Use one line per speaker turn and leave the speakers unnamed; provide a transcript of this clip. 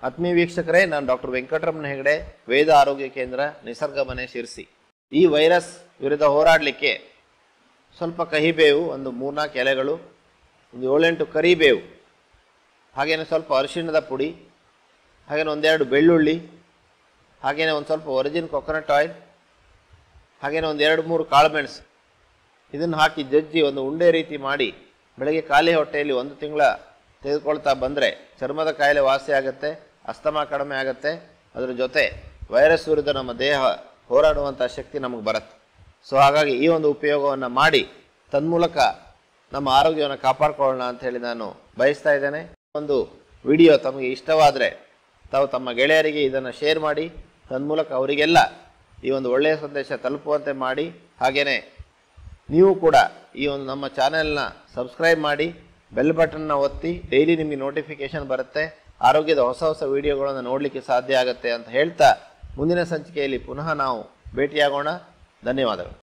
ಆತ್ಮೀಯ ವೀಕ್ಷಕರೇ ನಾನು ಡಾಕ್ಟರ್ ವೆಂಕಟರಮಣ ಹೆಗಡೆ ವೇದ ಆರೋಗ್ಯ ಕೇಂದ್ರ ನಿಸರ್ಗ ಮನೆ ಶಿರ್ಸಿ ಈ ವೈರಸ್ ವಿರುದ್ಧ ಹೋರಾಡಲಿಕ್ಕೆ ಸ್ವಲ್ಪ ಕಹಿಬೇವು ಒಂದು ಮೂರ್ನಾಲ್ಕು ಎಲೆಗಳು ಒಂದು ಏಳೆಂಟು ಕರಿಬೇವು ಹಾಗೆಯೇ ಸ್ವಲ್ಪ ಅರಿಶಿಣದ ಪುಡಿ ಹಾಗೆಯೇ ಒಂದೆರಡು ಬೆಳ್ಳುಳ್ಳಿ ಹಾಗೆಯೇ ಒಂದು ಸ್ವಲ್ಪ ಒರಿಜಿನ್ ಕೊಕೊನಟ್ ಆಯಿಲ್ ಹಾಗೆಯೇ ಒಂದು ಎರಡು ಮೂರು ಕಾಳುಮೆಣಸು ಇದನ್ನು ಹಾಕಿ ಜಜ್ಜಿ ಒಂದು ಉಂಡೆ ರೀತಿ ಮಾಡಿ ಬೆಳಗ್ಗೆ ಖಾಲಿ ಹೊಟ್ಟೆಯಲ್ಲಿ ಒಂದು ತಿಂಗಳ ತೆಗೆದುಕೊಳ್ತಾ ಬಂದರೆ ಚರ್ಮದ ಕಾಯಿಲೆ ವಾಸಿ ಆಗುತ್ತೆ ಅಸ್ತಮ ಕಡಿಮೆ ಆಗುತ್ತೆ ಅದರ ಜೊತೆ ವೈರಸ್ ವಿರುದ್ಧ ನಮ್ಮ ದೇಹ ಹೋರಾಡುವಂಥ ಶಕ್ತಿ ನಮಗೆ ಬರುತ್ತೆ ಸೊ ಹಾಗಾಗಿ ಈ ಒಂದು ಉಪಯೋಗವನ್ನು ಮಾಡಿ ತನ್ಮೂಲಕ ನಮ್ಮ ಆರೋಗ್ಯವನ್ನು ಕಾಪಾಡ್ಕೊಳ್ಳೋಣ ಅಂತ ಹೇಳಿ ನಾನು ಬಯಸ್ತಾ ಇದ್ದೇನೆ ಒಂದು ವಿಡಿಯೋ ತಮಗೆ ಇಷ್ಟವಾದರೆ ತಾವು ತಮ್ಮ ಗೆಳೆಯರಿಗೆ ಇದನ್ನು ಶೇರ್ ಮಾಡಿ ತನ್ಮೂಲಕ ಅವರಿಗೆಲ್ಲ ಈ ಒಂದು ಒಳ್ಳೆಯ ಸಂದೇಶ ತಲುಪುವಂತೆ ಮಾಡಿ ಹಾಗೆಯೇ ನೀವು ಕೂಡ ಈ ಒಂದು ನಮ್ಮ ಚಾನೆಲ್ನ ಸಬ್ಸ್ಕ್ರೈಬ್ ಮಾಡಿ ಬೆಲ್ ಬಟನ್ನ ಒತ್ತಿ ಡೈಲಿ ನಿಮಗೆ ನೋಟಿಫಿಕೇಶನ್ ಬರುತ್ತೆ ಆರೋಗ್ಯದ ಹೊಸ ಹೊಸ ವಿಡಿಯೋಗಳನ್ನು ನೋಡಲಿಕ್ಕೆ ಸಾಧ್ಯ ಆಗುತ್ತೆ ಅಂತ ಹೇಳ್ತಾ ಮುಂದಿನ ಸಂಚಿಕೆಯಲ್ಲಿ ಪುನಃ ನಾವು ಭೇಟಿಯಾಗೋಣ ಧನ್ಯವಾದಗಳು